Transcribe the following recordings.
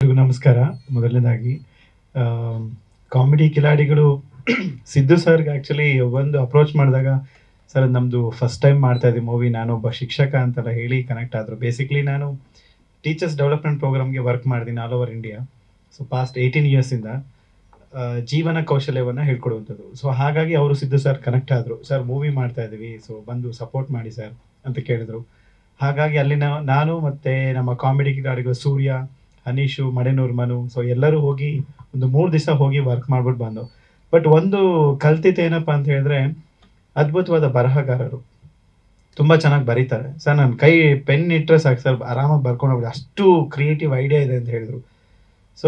ಎಲ್ರಿಗೂ ನಮಸ್ಕಾರ ಮೊದಲನೇದಾಗಿ ಕಾಮಿಡಿ ಕಿಲಾಡಿಗಳು ಸಿದ್ದು ಸರ್ಗೆ ಆ್ಯಕ್ಚುಲಿ ಒಂದು ಅಪ್ರೋಚ್ ಮಾಡಿದಾಗ ಸರ್ ನಮ್ಮದು ಫಸ್ಟ್ ಟೈಮ್ ಮಾಡ್ತಾ ಇದ್ದೀವಿ ಮೂವಿ ನಾನು ಒಬ್ಬ ಶಿಕ್ಷಕ ಅಂತೆಲ್ಲ ಹೇಳಿ ಕನೆಕ್ಟ್ ಆದರು ಬೇಸಿಕ್ಲಿ ನಾನು ಟೀಚರ್ಸ್ ಡೆವಲಪ್ಮೆಂಟ್ ಪ್ರೋಗ್ರಾಮ್ಗೆ ವರ್ಕ್ ಮಾಡಿದ್ದೀನಿ all over India so past eighteen ಇಯರ್ಸಿಂದ ಜೀವನ ಕೌಶಲ್ಯವನ್ನು ಹೇಳ್ಕೊಡುವಂಥದ್ದು ಸೊ ಹಾಗಾಗಿ ಅವರು ಸಿದ್ದು ಸರ್ ಕನೆಕ್ಟ್ ಆದರು ಸರ್ ಮೂವಿ ಮಾಡ್ತಾ ಇದ್ದೀವಿ ಸೊ ಬಂದು ಸಪೋರ್ಟ್ ಮಾಡಿ ಸರ್ ಅಂತ ಕೇಳಿದ್ರು ಹಾಗಾಗಿ ಅಲ್ಲಿನ ನಾನು ಮತ್ತೆ ನಮ್ಮ ಕಾಮಿಡಿ ಕಿಲಾಡಿಗಳು ಸೂರ್ಯ ಅನೀಶು ಮಡೆನೂರ್ ಮನು ಸೊ ಎಲ್ಲರೂ ಹೋಗಿ ಒಂದು ಮೂರು ದಿವಸ ಹೋಗಿ ವರ್ಕ್ ಮಾಡ್ಬಿಟ್ಟು ಬಂದು ಬಟ್ ಒಂದು ಕಲ್ತಿತ್ತು ಏನಪ್ಪ ಅಂತ ಹೇಳಿದ್ರೆ ಅದ್ಭುತವಾದ ಬರಹಗಾರರು ತುಂಬ ಚೆನ್ನಾಗಿ ಬರೀತಾರೆ ಸರ್ ನನ್ನ ಕೈ ಪೆನ್ ಇಟ್ಟರೆ ಸಾಕು ಸರ್ ಆರಾಮಾಗಿ ಬರ್ಕೊಂಡು ಹೋಗ್ಬಿಡಿ ಅಷ್ಟು ಕ್ರಿಯೇಟಿವ್ ಐಡಿಯಾ ಇದೆ ಅಂತ ಹೇಳಿದ್ರು ಸೊ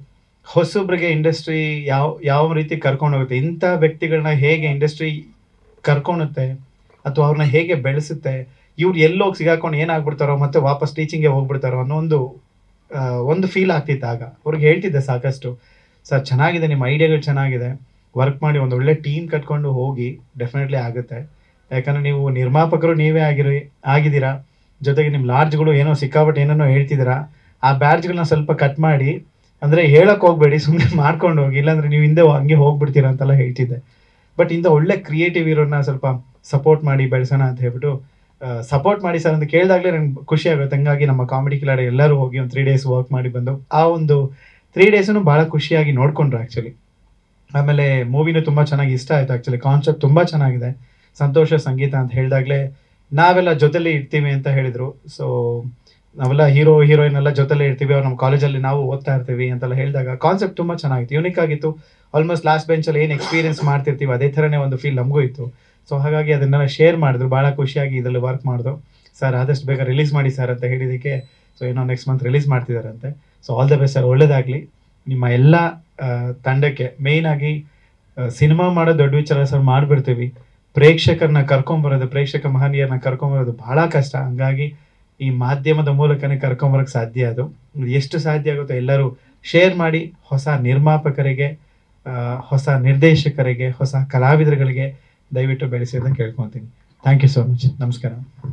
ಹೊಸೊಬ್ರಿಗೆ ಇಂಡಸ್ಟ್ರಿ ಯಾವ ಯಾವ ರೀತಿ ಕರ್ಕೊಂಡು ಹೋಗುತ್ತೆ ಇಂಥ ವ್ಯಕ್ತಿಗಳನ್ನ ಹೇಗೆ ಇಂಡಸ್ಟ್ರಿ ಕರ್ಕೊಳುತ್ತೆ ಅಥವಾ ಅವ್ರನ್ನ ಹೇಗೆ ಬೆಳೆಸುತ್ತೆ ಇವ್ರು ಎಲ್ಲೋಗಿ ಸಿಗಾಕೊಂಡು ಏನಾಗ್ಬಿಡ್ತಾರೋ ಮತ್ತೆ ವಾಪಸ್ ಟೀಚಿಂಗ್ಗೆ ಹೋಗ್ಬಿಡ್ತಾರೋ ಅನ್ನೋ ಒಂದು ಆ, ಒಂದು ಫೀಲ್ ಆಗ್ತಿತ್ತು ಆಗ ಅವ್ರಿಗೆ ಹೇಳ್ತಿದ್ದೆ ಸಾಕಷ್ಟು ಸರ್ ಚೆನ್ನಾಗಿದೆ ನಿಮ್ಮ ಐಡಿಯಾಗಳು ಚೆನ್ನಾಗಿದೆ ವರ್ಕ್ ಮಾಡಿ ಒಂದು ಒಳ್ಳೆ ಟೀಮ್ ಕಟ್ಕೊಂಡು ಹೋಗಿ ಡೆಫಿನೆಟ್ಲಿ ಆಗುತ್ತೆ ಯಾಕಂದ್ರೆ ನೀವು ನಿರ್ಮಾಪಕರು ನೀವೇ ಆಗಿರಿ ಆಗಿದ್ದೀರಾ ಜೊತೆಗೆ ನಿಮ್ಮ ಲಾಡ್ಜ್ಗಳು ಏನೋ ಸಿಕ್ಕಾಪಟ್ಟೆ ಏನೇನೋ ಹೇಳ್ತಿದ್ದೀರಾ ಆ ಬ್ಯಾಡ್ಜ್ಗಳನ್ನ ಸ್ವಲ್ಪ ಕಟ್ ಮಾಡಿ ಅಂದರೆ ಹೇಳಕ್ ಹೋಗ್ಬೇಡಿ ಸುಮ್ಮನೆ ಮಾಡ್ಕೊಂಡು ಹೋಗಿ ಇಲ್ಲಾಂದ್ರೆ ನೀವು ಹಿಂದೆ ಹಂಗೆ ಹೋಗ್ಬಿಡ್ತೀರಾ ಅಂತೆಲ್ಲ ಹೇಳ್ತಿದ್ದೆ ಬಟ್ ಇಂಥ ಒಳ್ಳೆ ಕ್ರಿಯೇಟಿವ್ ಇರೋನ್ನ ಸ್ವಲ್ಪ ಸಪೋರ್ಟ್ ಮಾಡಿ ಬೆಳೆಸೋಣ ಅಂತ ಹೇಳ್ಬಿಟ್ಟು ಸಪೋರ್ಟ್ ಮಾಡಿ ಸರ್ ಅಂತ ಕೇಳಿದಾಗಲೇ ನಂಗೆ ಖುಷಿ ಆಗುತ್ತೆ ಹಂಗಾಗಿ ನಮ್ಮ ಕಾಮಿಡಿ ಕಿಲಾಡಿ ಎಲ್ಲರೂ ಹೋಗಿ ಒಂದು ತ್ರೀ ಡೇಸ್ ವರ್ಕ್ ಮಾಡಿ ಬಂದು ಆ ಒಂದು ತ್ರೀ ಡೇಸನ್ನು ಭಾಳ ಖುಷಿಯಾಗಿ ನೋಡ್ಕೊಂಡ್ರು ಆ್ಯಕ್ಚುಲಿ ಆಮೇಲೆ ಮೂವಿನೂ ತುಂಬ ಚೆನ್ನಾಗಿ ಇಷ್ಟ ಆಯಿತು ಆ್ಯಕ್ಚುಲಿ ಕಾನ್ಸೆಪ್ಟ್ ತುಂಬ ಚೆನ್ನಾಗಿದೆ ಸಂತೋಷ ಸಂಗೀತ ಅಂತ ಹೇಳಿದಾಗಲೇ ನಾವೆಲ್ಲ ಜೊತೆಲಿ ಇರ್ತೀವಿ ಅಂತ ಹೇಳಿದರು ಸೊ ನಾವೆಲ್ಲ ಹೀರೋ ಹೀರೋಯಿನ್ ಎಲ್ಲ ಜೊತೆಲೇ ಇರ್ತೀವಿ ಅವ್ರು ನಮ್ಮ ಕಾಲೇಜಲ್ಲಿ ನಾವು ಓದ್ತಾ ಇರ್ತೀವಿ ಅಂತೆಲ್ಲ ಹೇಳಿದಾಗ ಕಾನ್ಸೆಪ್ಟ್ ತುಂಬ ಚೆನ್ನಾಗಿತ್ತು ಯೂನಿಕ್ ಆಗಿತ್ತು ಆಲ್ಮೋಸ್ಟ್ ಲಾಸ್ಟ್ ಬೆಂಚಲ್ಲಿ ಏನು ಎಕ್ಸ್ಪೀರಿಯನ್ಸ್ ಮಾಡ್ತಿರ್ತೀವಿ ಅದೇ ಥರನೇ ಒಂದು ಫೀಲ್ ನಮಗೂ ಇತ್ತು ಸೊ ಹಾಗಾಗಿ ಅದನ್ನೆಲ್ಲ ಶೇರ್ ಮಾಡಿದ್ರು ಭಾಳ ಖುಷಿಯಾಗಿ ಇದರಲ್ಲಿ ವರ್ಕ್ ಮಾಡಿದ್ರು ಸರ್ ಆದಷ್ಟು ಬೇಗ ರಿಲೀಸ್ ಮಾಡಿ ಸರ್ ಅಂತ ಹೇಳಿದ್ದಕ್ಕೆ ಸೊ ಏನೋ ನೆಕ್ಸ್ಟ್ ಮಂತ್ ರಿಲೀಸ್ ಮಾಡ್ತಿದ್ದಾರಂತೆ so all the best sir ಒಳ್ಳೇದಾಗಲಿ ನಿಮ್ಮ ಎಲ್ಲ ಆ, ತಂಡಕ್ಕೆ ಮೇಯ್ನ್ ಆಗಿ ಸಿನಿಮಾ ಮಾಡೋ ದೊಡ್ಡ ವಿಚಾರ ಸರ್ ಮಾಡಿಬಿಡ್ತೀವಿ ಪ್ರೇಕ್ಷಕರನ್ನ ಕರ್ಕೊಂಬರೋದು ಪ್ರೇಕ್ಷಕ ಮಹನೀಯರನ್ನ ಕರ್ಕೊಂಬರೋದು ಬಹಳ ಕಷ್ಟ ಹಂಗಾಗಿ ಈ ಮಾಧ್ಯಮದ ಮೂಲಕನೇ ಕರ್ಕೊಂಬರಕ್ಕೆ ಸಾಧ್ಯ ಅದು ಎಷ್ಟು ಸಾಧ್ಯ ಆಗುತ್ತೋ ಎಲ್ಲರೂ ಶೇರ್ ಮಾಡಿ ಹೊಸ ನಿರ್ಮಾಪಕರಿಗೆ ಆ, ಹೊಸ ನಿರ್ದೇಶಕರಿಗೆ ಹೊಸ ಕಲಾವಿದರುಗಳಿಗೆ ದಯವಿಟ್ಟು ಬೆಳೆಸಿ ಅಂತ ಕೇಳ್ಕೊತೀನಿ ಥ್ಯಾಂಕ್ ಯು ಸೋ ಮಚ್ ನಮಸ್ಕಾರ